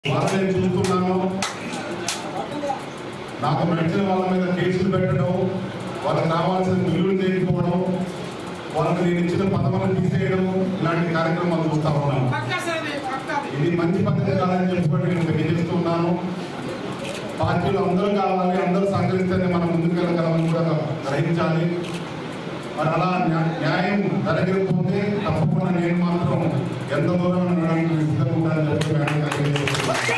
వాళ్ళని నేను చూస్తున్నాను నాకు నడిచిన వాళ్ళ మీద కేసులు పెట్టడం వాళ్ళకి రావాల్సిన బిల్లులు చేయకపోవడం వాళ్ళకి నేను ఇచ్చిన పదవులను తీసేయడం ఇలాంటి కార్యక్రమాలు చూస్తా ఉన్నాను పక్కా సార్ అది పక్కా ఇది మంచి పద్ధతి కాదని చెప్పి నేను తెలియజేస్తున్నాను పార్టీలు అందరూ కావాలి అందరూ సహకరిస్తేనే మనం ముందుకెళ్ళగలమని కూడా గ్రహించాలి మరి అలా న్యా- న్యాయం జరగకపోతే తప్పకుండా నేను మాత్రం ఎంత దూరం నడవడానికి సిద్ధంగా ఉంటానని చెప్పి నేను తెలియజేస్తున్నాను.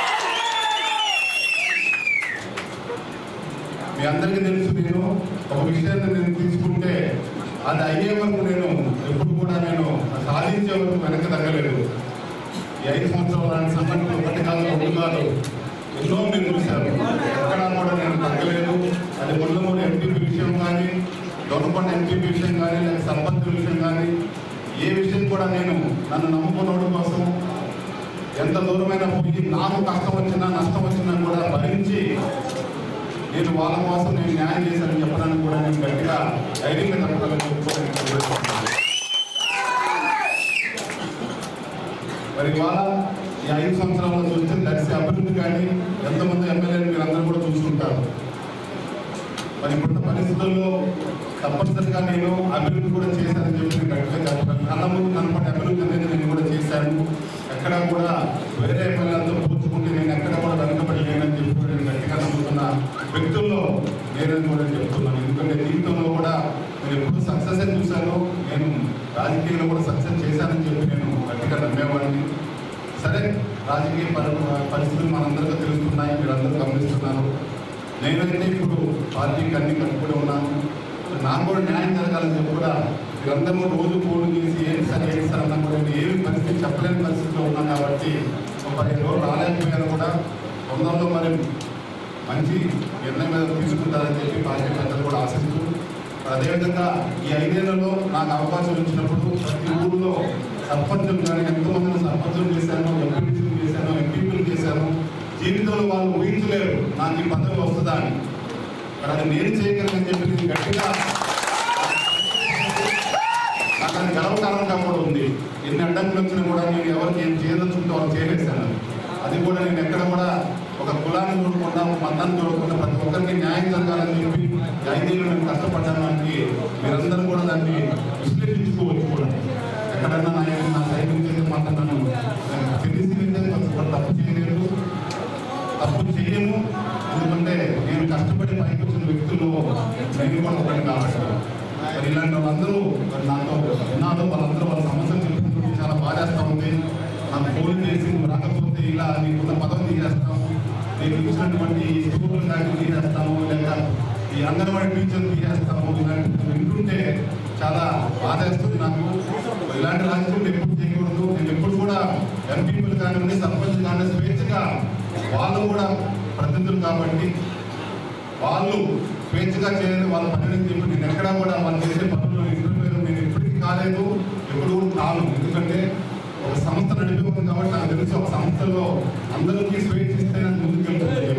మీ అందరికీ తెలుసు నేను ఒక విషయాన్ని నేను తీసుకుంటే అది అయ్యే వరకు నేను ఎప్పుడు కూడా నేను సాధించే వరకు వెనక తగ్గలేదు ఈ ఐదు సంవత్సరాల నాటి సంఘటనలు ఒకటి కాదు రెండు కాదు ఎన్నో మీరు చూశారు ఎక్కడా కూడా నేను తగ్గలేదు అది ముళ్ళమూరు ఎంపీపీ విషయం కానీ దొరకొండ ఎంపీపీ విషయం కానీ లేదా సర్పంచ్ విషయం కానీ ఏ విషయం కూడా నేను నన్ను నమ్ముకున్నోడి కోసం ఎంత దూరమైనా పోయి నాకు కష్టం వచ్చినా నష్టం వచ్చినా కూడా భరించి నేను వాళ్ళ కోసం నేను న్యాయం చేశానని చెప్పడానికి కూడా నేను గట్టిగా ధైర్యంగా చెప్పగలను చెప్పుకోవడానికి ప్రయత్నిస్తున్నాను. మరి ఇవాళ ఈ ఐదు సంవత్సరాల్లో చూస్తే దర్శి అభివృద్ధి కానీ ఎంతమంది ఎమ్మెల్యేలు మీరు అందరూ కూడా చూస్తుంటారు మరి ఇప్పుడున్న పరిస్థితుల్లో తప్పనిసరిగా నేను అభివృద్ధి కూడా చేశానని చెప్పి నేను గట్టిగా చెప్పగలను కళ్ళ ముందు కనపడే అభివృద్ధి అనేది నేను కూడా చేశాను ఎక్కడ కూడా వేరే ఎమ్మెల్యేలతో పోల్చుకుంటే నేను ఎక్కడ కూడా వెనకబడి లేనని చెప్పి కూడా నేను గట్టిగా నమ్ముతున్న వ్యక్తుల్లో నేనని కూడా చెప్తున్నాను ఎందుకంటే జీవితంలో కూడా నేను ఎప్పుడు సక్సెస్ చూశాను నేను రాజకీయంలో కూడా సక్సెస్ చేశానని చెప్పి నేను గట్టిగా నమ్మేవాడిని సరే రాజకీయ పరి- పరిస్థితులు మనందరికీ తెలుస్తున్నాయి మీరందరూ గమనిస్తున్నారు నేనైతే ఇప్పుడు పార్టీకి అన్ని కట్టుబడి ఉన్నాను నాకు కూడా న్యాయం జరగాలని చెప్పి కూడా మీరందరూ రోజు ఫోన్ చేసి ఏంటి సార్ ఏంటి సార్ అన్నా కూడా నేను ఏమి పరిస్థితి చెప్పలేని పరిస్థితిలో ఉన్నాను కాబట్టి ఒక పదిహేను రోజులు రాలేకపోయాను కూడా తొందరలో మరి మంచి నిర్ణయం మీద తీసుకుంటారని చెప్పి పార్టీ పెద్దలు కూడా ఆశిస్తూ అదేవిధంగా ఈ ఐదేళ్లలో నాకు అవకాశం ఇచ్చినప్పుడు ప్రతి ఊళ్ళో సర్పంచులు కానీ ఎంతమందిని సర్పంచులు చేశాను ఎంపీటీసీలు చేశాను ఎంపీపీలు చేశాను జీవితంలో వాళ్ళు ఊహించలేరు నాకు ఈ పదవి వస్తుందా అని మరి అది నేను చేయగలను చెప్పి నేను గట్టిగా నాకు అది గర్వకారణంగా కూడా ఉంది ఎన్ని అడ్డంకులు వచ్చినా కూడా నేను ఎవరికి ఏం చేయదలుచుకుంటే వాళ్ళు చేయలేసాను అది కూడా నేను ఎక్కడ కూడా ఒక కులాన్ని చూడకుండా ఒక మతాన్ని చూడకుండా ప్రతి ఒక్కరికి న్యాయం జరగాలని చెప్పి ఈ ఐదేళ్ళు నేను కష్టపడ్డానికి మీరందరూ కూడా దాన్ని విశ్లేషించుకోవచ్చు కూడా ఎక్కడన్నా నా నా సైడ్ నుంచి మాత్రం నన్ను నేను తెలిసి విధంగా కొంచెం తప్పు చేయలేదు తప్పు చేయను ఎందుకంటే నేను కష్టపడి పైకి వచ్చిన వ్యక్తుల్లో నేను కూడా ఒకటి కాబట్టి మరి ఇలాంటి వాళ్ళందరూ మరి నాతో విన్నాను వాళ్ళందరూ వాళ్ళ సమస్యలు చెప్పుకుంటుంటే చాలా బాధేస్తా ఉంది నాకు ఫోన్ చేసి నువ్వు రాకపోతే ఇలా నీకున్న పదవి తీసేస్తాము నీకు ఇచ్చినటువంటి స్కూల్ కానీ తీసేస్తాము లేక ఈ అంగన్వాడీ టీచర్ తీసేస్తాము ఇలాంటి వింటుంటే చాలా బాధేస్తుంది నాకు ఇలాంటి రాజకీయం ఎప్పుడు చేయకూడదు నేను ఎప్పుడు కూడా ఎంపీలు కానివ్వండి సర్పంచ్ కానీ స్వేచ్ఛగా వాళ్ళు కూడా ప్రతినిధులు కాబట్టి వాళ్ళు స్వేచ్ఛగా చేయాలి వాళ్ళ పనిని చెప్పి నేను ఎక్కడా కూడా వాళ్ళు చేసే పనులు ఇంటర్వ్యూలో నేను ఎప్పటికీ కాలేదు ఎప్పుడు కూడా కాను ఎందుకంటే ఒక సంస్థ నడిపి ఉంది కాబట్టి నాకు తెలిసి ఒక సంస్థలో అందరికీ స్వేచ్ఛ ఇస్తే నాకు ముందుకెళ్తుంది